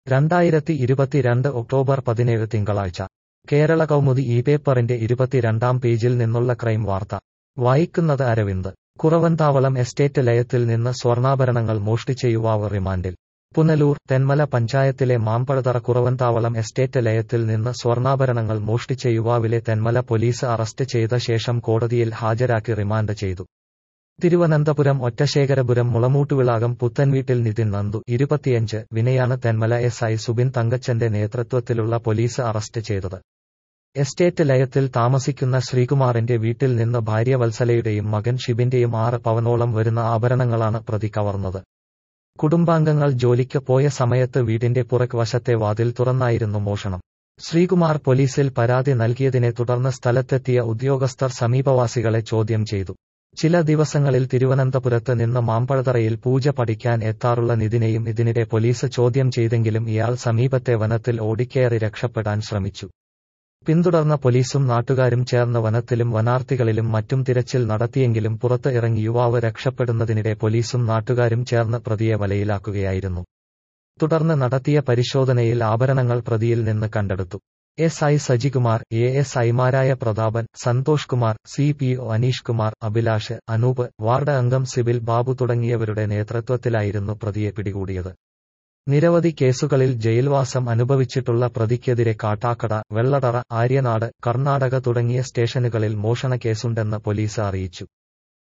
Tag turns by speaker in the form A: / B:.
A: രണ്ടായിരത്തി ഇരുപത്തിരണ്ട് ഒക്ടോബർ പതിനേഴ് തിങ്കളാഴ്ച കേരള കൗമുദി ഈ പേപ്പറിന്റെ ഇരുപത്തിരണ്ടാം പേജിൽ നിന്നുള്ള ക്രൈം വാർത്ത വായിക്കുന്നത് അരവിന്ദ് കുറവന്താവളം എസ്റ്റേറ്റ് ലയത്തിൽ നിന്ന് സ്വർണ്ണാഭരണങ്ങൾ മോഷ്ടിച്ച യുവാവ് റിമാൻഡിൽ പുനലൂർ തെന്മല പഞ്ചായത്തിലെ മാമ്പഴതറ കുറവന്താവളം എസ്റ്റേറ്റ് ലയത്തിൽ നിന്ന് സ്വർണ്ണാഭരണങ്ങൾ മോഷ്ടിച്ച യുവാവിലെ തെന്മല പോലീസ് അറസ്റ്റ് ചെയ്ത ശേഷം കോടതിയിൽ ഹാജരാക്കി റിമാൻഡ് ചെയ്തു തിരുവനന്തപുരം ഒറ്റശേഖരപുരം മുളമൂട്ടുവിളാകം പുത്തൻവീട്ടിൽ നിതിൻ നന്ദു ഇരുപത്തിയഞ്ച് വിനയാണ് തെന്മല എസ് ഐ സുബിൻ തങ്കച്ചന്റെ നേതൃത്വത്തിലുള്ള പോലീസ് അറസ്റ്റ് ചെയ്തത് എസ്റ്റേറ്റ് ലയത്തിൽ താമസിക്കുന്ന ശ്രീകുമാറിന്റെ വീട്ടിൽ നിന്ന് ഭാര്യ വത്സലയുടെയും മകൻ ഷിബിന്റെയും ആറ് പവനോളം വരുന്ന ആഭരണങ്ങളാണ് പ്രതി കവർന്നത് കുടുംബാംഗങ്ങൾ ജോലിക്ക് പോയ സമയത്ത് വീടിന്റെ പുറക് വശത്തെ വാതിൽ തുറന്നായിരുന്നു മോഷണം ശ്രീകുമാർ പോലീസിൽ പരാതി നൽകിയതിനെ തുടർന്ന് സ്ഥലത്തെത്തിയ ഉദ്യോഗസ്ഥർ സമീപവാസികളെ ചോദ്യം ചെയ്തു ചില ദിവസങ്ങളിൽ തിരുവനന്തപുരത്ത് നിന്ന് മാമ്പഴതറയിൽ പൂജ പഠിക്കാൻ എത്താറുള്ള നിതിനെയും ഇതിനിടെ പോലീസ് ചോദ്യം ചെയ്തെങ്കിലും ഇയാൾ സമീപത്തെ വനത്തിൽ ഓടിക്കയറി രക്ഷപ്പെടാൻ ശ്രമിച്ചു പിന്തുടർന്ന പോലീസും നാട്ടുകാരും ചേർന്ന് വനത്തിലും വനാർത്ഥികളിലും മറ്റും തിരച്ചിൽ നടത്തിയെങ്കിലും പുറത്ത് ഇറങ്ങി യുവാവ് രക്ഷപ്പെടുന്നതിനിടെ പോലീസും നാട്ടുകാരും ചേർന്ന് പ്രതിയെ വലയിലാക്കുകയായിരുന്നു തുടർന്ന് നടത്തിയ പരിശോധനയിൽ ആഭരണങ്ങൾ പ്രതിയിൽ നിന്ന് കണ്ടെടുത്തു S I Sajikumar A S ഐമാരായ Prathapan Santhosh Kumar C P O Aneesh Kumar Abhilash Anoop ward അംഗം സിബിൽ ബാബു തുടങ്ങിയവരുടെ നേതൃത്വത്തിലായിരുന്നു പ്രതിയെ പിടികൂടിയത് നിരവധി കേസുകളിൽ ജയിൽവാസം അനുഭവിച്ചിട്ടുള്ള പ്രതിക്കെതിരെ കാട്ടാക്കട വെള്ളടറ ആര്യനാട് കർണാടക തുടങ്ങിയ സ്റ്റേഷനുകളിൽ മോഷണ കേസുണ്ടെന്ന് പോലീസ് അറിയിച്ചു